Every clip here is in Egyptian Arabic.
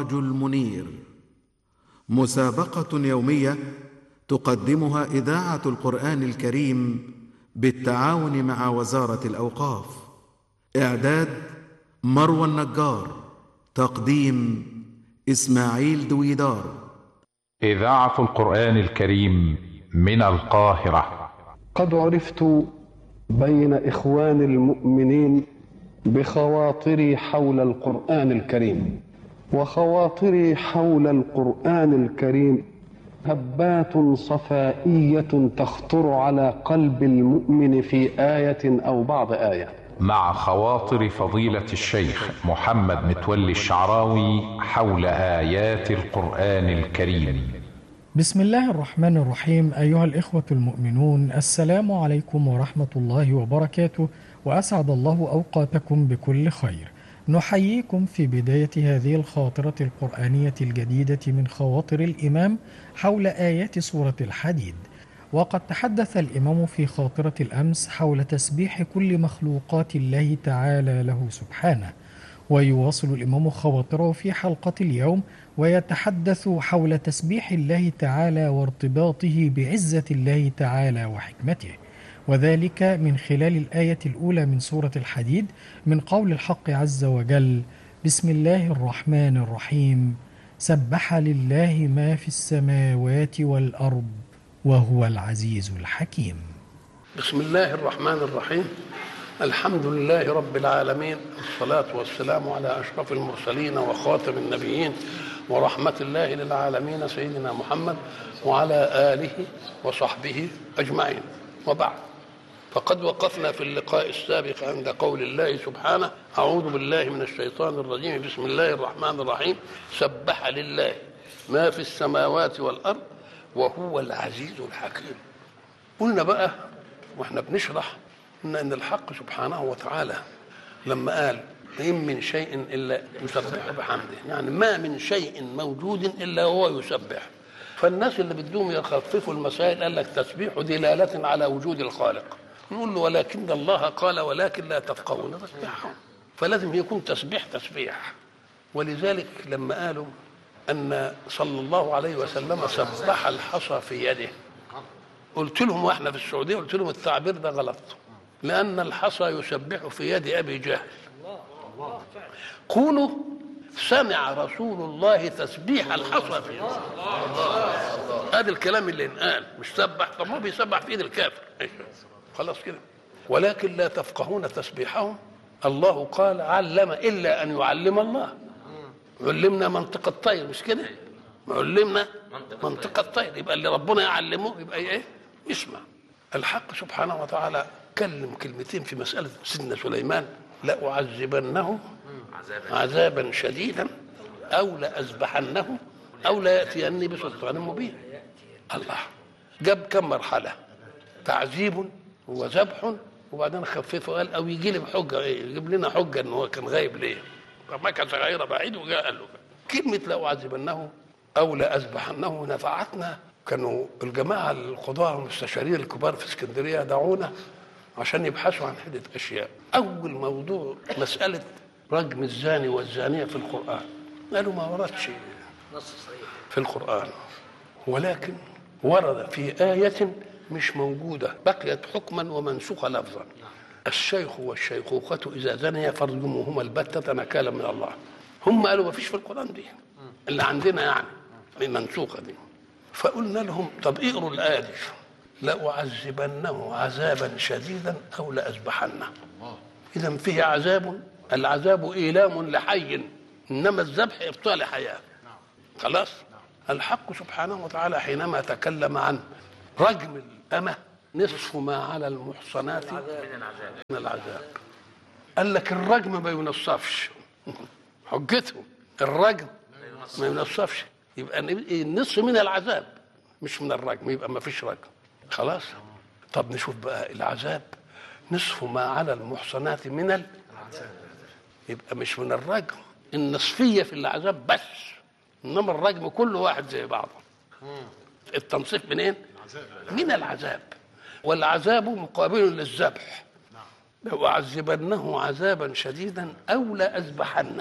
السراج المنير مسابقه يوميه تقدمها اذاعه القران الكريم بالتعاون مع وزاره الاوقاف اعداد مروى النجار تقديم اسماعيل دويدار اذاعه القران الكريم من القاهره قد عرفت بين اخوان المؤمنين بخواطري حول القران الكريم وخواطري حول القران الكريم هبات صفائيه تخطر على قلب المؤمن في ايه او بعض ايه مع خواطر فضيله الشيخ محمد متولي الشعراوي حول ايات القران الكريم بسم الله الرحمن الرحيم أيها الإخوة المؤمنون السلام عليكم ورحمة الله وبركاته وأسعد الله أوقاتكم بكل خير نحييكم في بداية هذه الخاطرة القرآنية الجديدة من خواطر الإمام حول آيات سورة الحديد وقد تحدث الإمام في خاطرة الأمس حول تسبيح كل مخلوقات الله تعالى له سبحانه ويواصل الإمام خواطره في حلقة اليوم ويتحدث حول تسبيح الله تعالى وارتباطه بعزة الله تعالى وحكمته وذلك من خلال الآية الأولى من سورة الحديد من قول الحق عز وجل بسم الله الرحمن الرحيم سبح لله ما في السماوات والأرض وهو العزيز الحكيم بسم الله الرحمن الرحيم الحمد لله رب العالمين الصلاة والسلام على أشرف المرسلين وخاتم النبيين ورحمة الله للعالمين سيدنا محمد وعلى آله وصحبه أجمعين وبعد فقد وقفنا في اللقاء السابق عند قول الله سبحانه أعوذ بالله من الشيطان الرجيم بسم الله الرحمن الرحيم سبح لله ما في السماوات والأرض وهو العزيز الحكيم قلنا بقى واحنا بنشرح ان ان الحق سبحانه وتعالى لما قال ان من شيء الا يسبح بحمده يعني ما من شيء موجود الا هو يسبح فالناس اللي بدهم يخففوا المسائل قال لك تسبيح دلاله على وجود الخالق نقول له ولكن الله قال ولكن لا تفقهون تسبيحهم فلازم يكون تسبيح تسبيح ولذلك لما قالوا ان صلى الله عليه وسلم سبح الحصى في يده قلت لهم واحنا في السعوديه قلت لهم التعبير ده غلط لان الحصى يسبح في يد ابي جهل قولوا سمع رسول الله تسبيح الحصى في يده هذا الكلام اللي انقال مش سبح طب ما بيسبح في ايد الكافر خلاص كده ولكن لا تفقهون تسبيحهم الله قال علم الا ان يعلم الله علمنا منطق الطير مش كده علمنا منطق الطير يبقى اللي ربنا يعلمه يبقى ايه يسمع الحق سبحانه وتعالى كلم كلمتين في مسألة سيدنا سليمان لأعذبنه عذابا شديدا أو لأذبحنه أو ليأتيني بسلطان مبين الله جاب كم مرحلة تعذيب وذبح وبعدين خففه قال أو يجي لي بحجة إيه يجيب لنا حجة إن هو كان غايب ليه فمكث غير بعيد وجاء قال له كلمة لأعذبنه أو لأذبحنه نفعتنا كانوا الجماعة القضاة والمستشارين الكبار في اسكندرية دعونا عشان يبحثوا عن عدة أشياء أول موضوع مسألة رجم الزاني والزانية في القرآن قالوا ما وردش في القرآن ولكن ورد في آية مش موجودة بقيت حكما ومنسوخة لفظا الشيخ والشيخوخة إذا زنيا فارجموهما البتة نكالا من الله هم قالوا ما فيش في القرآن دي اللي عندنا يعني المنسوخة دي فقلنا لهم طب اقروا الآية دي لأعذبنه عذابا شديدا أو لأذبحنه إذا فيه عذاب العذاب إيلام لحي إنما الذبح إبطال حياة خلاص الحق سبحانه وتعالى حينما تكلم عن رجم الأمة نصف ما على المحصنات من العذاب قال لك الرجم ما ينصفش حجته الرجم ما ينصفش يبقى النصف من العذاب مش من الرجم يبقى ما فيش رجم خلاص طب نشوف بقى العذاب نصف ما على المحصنات من ال... يبقى مش من الرجم النصفية في العذاب بس انما الرجم كل واحد زي بعضه التنصيف منين من العذاب والعذاب مقابل للذبح لأعذبنه عذابا شديدا أو لأذبحنه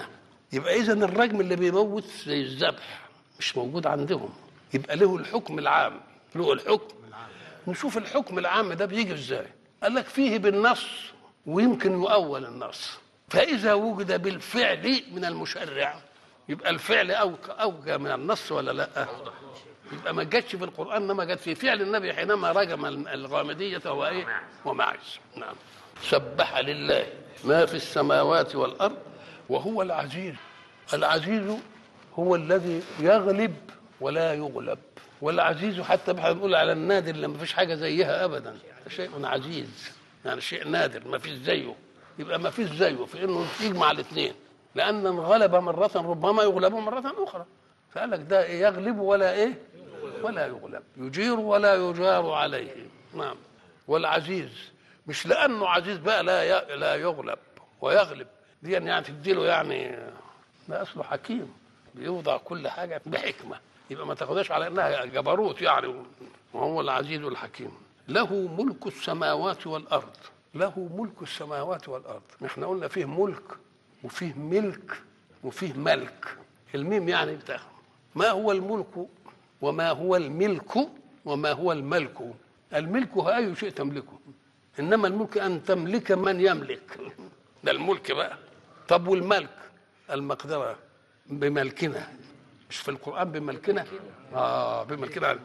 يبقى اذا الرجم اللي بيموت زي الذبح مش موجود عندهم يبقى له الحكم العام له الحكم نشوف الحكم العام ده بيجي ازاي قال لك فيه بالنص ويمكن يؤول النص فاذا وجد بالفعل من المشرع يبقى الفعل أوك- اوجى من النص ولا لا يبقى ما جاتش في القران انما جت في فعل النبي حينما رجم الغامديه وهو ايه وماعز نعم سبح لله ما في السماوات والارض وهو العزيز العزيز هو الذي يغلب ولا يغلب والعزيز حتى احنا بنقول على النادر اللي ما فيش حاجه زيها ابدا شيء عزيز يعني شيء نادر ما فيش زيه يبقى ما فيش زيه في انه يجمع الاثنين لان انغلب مره ربما يغلب مره اخرى فقال لك ده إيه يغلب ولا ايه ولا يغلب يجير ولا يجار عليه نعم والعزيز مش لانه عزيز بقى لا ي- لا يغلب ويغلب دي يعني تديله يعني ما اصله حكيم بيوضع كل حاجه بحكمه يبقى ما تاخدهاش على انها جبروت يعني وهو العزيز الحكيم له ملك السماوات والارض له ملك السماوات والارض احنا قلنا فيه ملك وفيه ملك وفيه ملك الميم يعني بتاع ما هو الملك وما هو الملك وما هو الملك الملك هو اي شيء تملكه انما الملك ان تملك من يملك ده الملك بقى طب والملك المقدره بملكنا مش في القران بملكنا اه بملكنا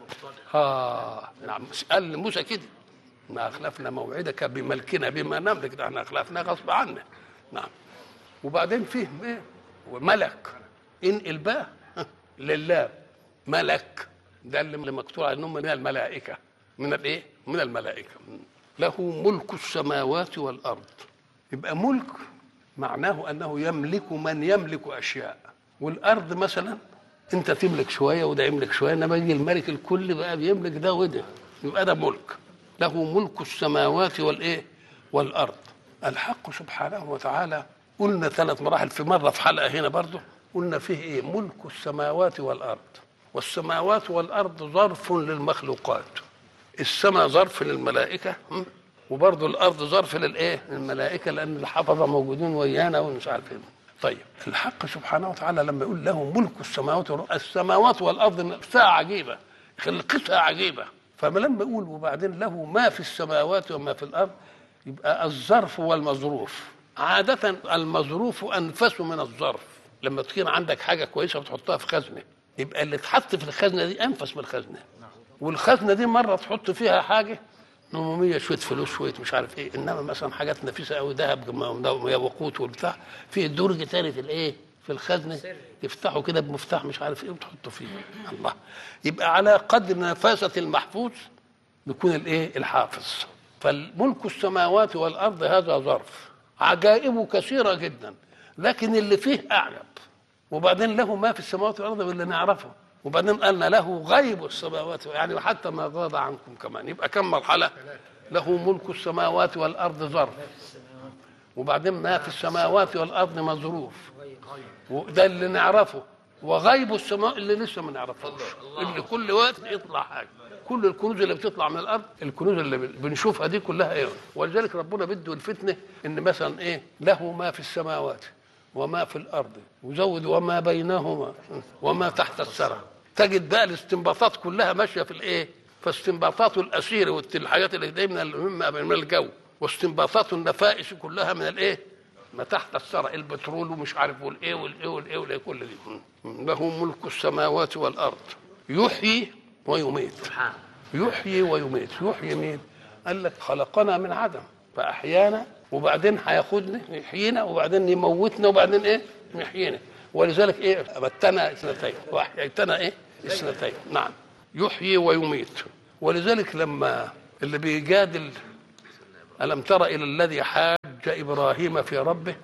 اه نعم قال لموسى كده ما اخلفنا موعدك بملكنا بما نملك ده احنا اخلفنا غصب عنا نعم وبعدين فيه ايه وملك انقل بقى لله ملك ده اللي مكتوب على انهم من الملائكه من الايه من الملائكه له ملك السماوات والارض يبقى ملك معناه انه يملك من يملك اشياء والارض مثلا انت تملك شويه وده يملك شويه انما يجي الملك الكل بقى بيملك ده وده يبقى ده ملك له ملك السماوات والايه والارض الحق سبحانه وتعالى قلنا ثلاث مراحل في مره في حلقه هنا برضه قلنا فيه ايه ملك السماوات والارض والسماوات والارض ظرف للمخلوقات السماء ظرف للملائكه م? وبرضه الارض ظرف للايه للملائكه لان الحفظه موجودين ويانا ومش عارف ايه طيب الحق سبحانه وتعالى لما يقول له ملك السماوات والارض السماوات والارض نفسها عجيبه خلقتها عجيبه فما لما يقول وبعدين له ما في السماوات وما في الارض يبقى الظرف والمظروف عادة المظروف أنفس من الظرف لما تكون عندك حاجة كويسة وتحطها في خزنة يبقى اللي اتحط في الخزنة دي أنفس من الخزنة والخزنة دي مرة تحط فيها حاجة نمومية شوية فلوس شوية مش عارف ايه انما مثلا حاجات نفيسة قوي ذهب وقوت والبتاع في درج تاني في الايه في الخزنة تفتحه كده بمفتاح مش عارف ايه وتحطه فيه الله يبقى على قدر نفاسة المحفوظ يكون الايه الحافظ فالملك السماوات والارض هذا ظرف عجائبه كثيره جدا لكن اللي فيه اعجب وبعدين له ما في السماوات والارض واللي نعرفه وبعدين قالنا له غيب السماوات يعني حتى ما غاب عنكم كمان يبقى كم مرحله له ملك السماوات والارض ظرف وبعدين ما في السماوات والارض مظروف وده اللي نعرفه وغيب السماء اللي لسه ما نعرفوش اللي كل وقت يطلع حاجه كل الكنوز اللي بتطلع من الارض الكنوز اللي بنشوفها دي كلها ايه ولذلك ربنا بده الفتنه ان مثلا ايه له ما في السماوات وما في الارض وزود وما بينهما وما تحت الثرى تجد بقى الاستنباطات كلها ماشيه في الايه فاستنباطات الاسير والحاجات اللي دايما المهمه من الجو واستنباطات النفائس كلها من الايه ما تحت الثرى البترول ومش عارف والايه والايه والايه والايه كل دي له ملك السماوات والارض يحيي ويميت يحيي ويميت يحيي مين قال لك خلقنا من عدم فاحيانا وبعدين هياخدنا يحيينا وبعدين يموتنا وبعدين ايه يحيينا ولذلك ايه امتنا اثنتين واحييتنا ايه اثنتين نعم يحيي ويميت ولذلك لما اللي بيجادل الم تر الى الذي حاج ابراهيم في ربه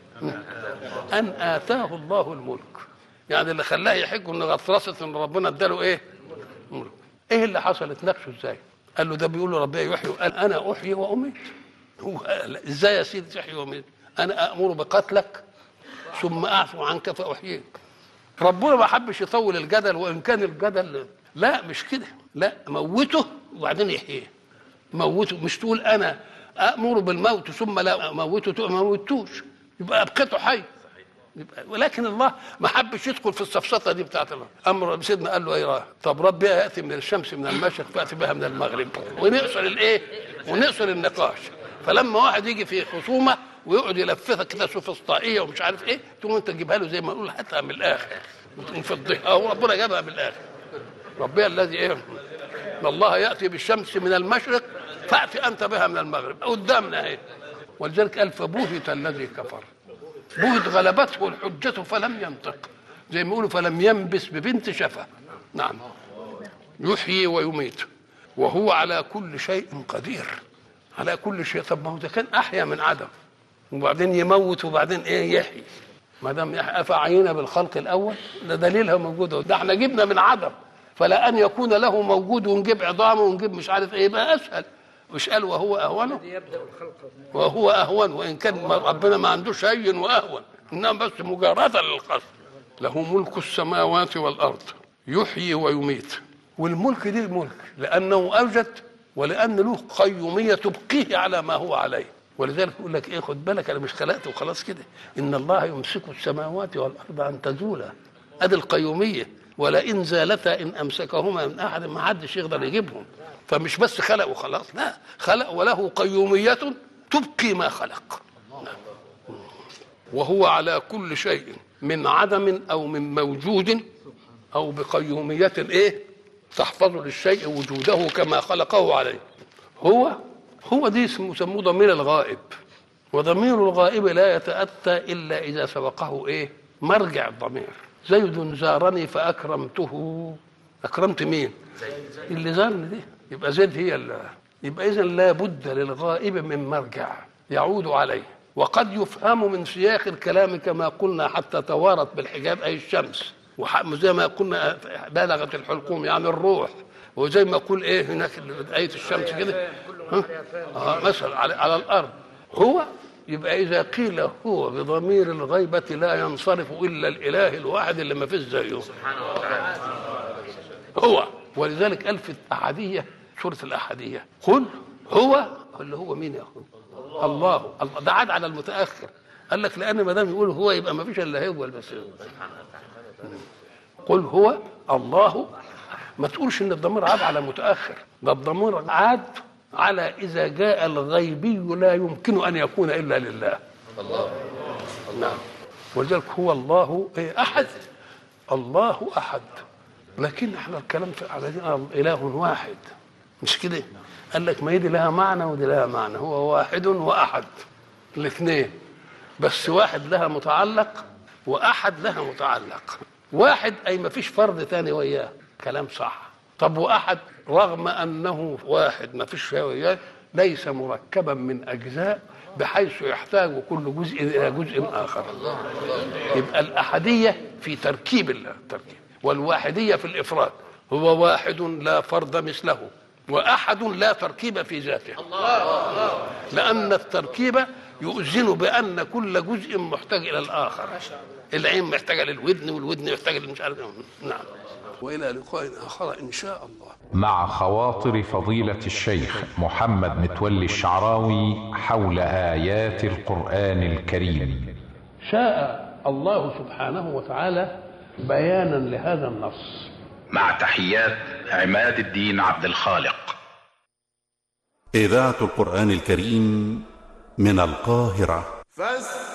ان اتاه الله الملك يعني اللي خلاه يحج ان غطرسه ان ربنا اداله ايه ملك ايه اللي حصل اتناقشوا ازاي قال له ده بيقول له ربنا يحيي قال انا احيي واميت هو ازاي يا سيدي تحيي واميت انا امر بقتلك ثم اعفو عنك فاحييك ربنا ما حبش يطول الجدل وان كان الجدل لا مش كده لا موته وبعدين يحييه موته مش تقول انا امر بالموت ثم لا اموته ما موتوش يبقى ابقيته حي يبقى ولكن الله ما حبش يدخل في السفسطه دي بتاعت الله امر سيدنا قال له ايه رأي؟ طب ربي ياتي من الشمس من المشرق فاتي بها من المغرب ونقصر الايه ونقصر النقاش فلما واحد يجي في خصومه ويقعد يلففك كده سوفسطائيه ومش عارف ايه تقوم انت تجيبها له زي ما نقول هاتها من الاخر وتقوم فضيها هو ربنا جابها من الاخر ربنا الذي ايه ان الله ياتي بالشمس من المشرق فاتي انت بها من المغرب قدامنا اهي ولذلك قال فبهت الذي كفر بهت غلبته الحجة فلم ينطق زي ما يقولوا فلم ينبس ببنت شفة نعم يحيي ويميت وهو على كل شيء قدير على كل شيء طب ما هو ده كان احيا من عدم وبعدين يموت وبعدين ايه يحيي ما دام يحيي افعينا بالخلق الاول ده دليلها موجوده ده احنا جبنا من عدم فلا ان يكون له موجود ونجيب عظامه ونجيب مش عارف ايه يبقى اسهل مش قال وهو اهونه وهو اهون وان كان ربنا ما عندوش هين واهون انما بس مجاراه للقصد له ملك السماوات والارض يحيي ويميت والملك دي ملك لانه اوجد ولان له قيوميه تبقيه على ما هو عليه ولذلك يقول لك ايه خد بالك انا مش خلقت وخلاص كده ان الله يمسك السماوات والارض ان تزولا ادي القيوميه ولئن زالتا ان امسكهما من احد ما حدش يقدر يجيبهم فمش بس خلق وخلاص لا خلق وله قيوميه تبقي ما خلق وهو على كل شيء من عدم او من موجود او بقيوميه ايه تحفظ للشيء وجوده كما خلقه عليه هو هو دي اسمه يسموه ضمير الغائب وضمير الغائب لا يتأتى إلا إذا سبقه إيه مرجع الضمير زيد زارني فأكرمته أكرمت مين اللي زارني دي يبقى زيد هي اللي يبقى إذا لا بد للغائب من مرجع يعود عليه وقد يفهم من سياق الكلام كما قلنا حتى توارت بالحجاب أي الشمس وزي ما قلنا بلغت الحلقوم يعني الروح وزي ما اقول ايه هناك آية الشمس كده آه مثلا على, على الارض هو يبقى اذا قيل هو بضمير الغيبة لا ينصرف الا الاله الواحد اللي ما فيش زيه هو ولذلك قال في الاحادية سورة الاحادية قل هو اللي هو مين يا اخوي الله الله ده عاد على المتاخر قال لك لان ما دام يقول هو يبقى ما فيش الا هو بس قل هو الله ما تقولش ان الضمير عاد على متاخر ده الضمير عاد على اذا جاء الغيبي لا يمكن ان يكون الا لله الله نعم ولذلك هو الله إيه احد الله احد لكن احنا الكلام في على اله واحد مش كده قال لك ما هي دي لها معنى ودي لها معنى هو واحد واحد الاثنين بس واحد لها متعلق واحد لها متعلق واحد اي ما فيش فرد ثاني وياه كلام صح طب واحد رغم انه واحد ما فيش وياه ليس مركبا من اجزاء بحيث يحتاج كل جزء الى جزء اخر يبقى الاحديه في تركيب التركيب والواحديه في الافراد هو واحد لا فرد مثله واحد لا تركيب في ذاته لان التركيب يؤذن بان كل جزء محتاج الى الاخر العين محتاجه للودن والودن محتاجه للمش عارف نعم والى لقاء اخر ان شاء الله مع خواطر فضيلة الشيخ محمد متولي الشعراوي حول آيات القرآن الكريم شاء الله سبحانه وتعالى بيانا لهذا النص مع تحيات عماد الدين عبد الخالق إذاعة القرآن الكريم من القاهرة فاستمعوا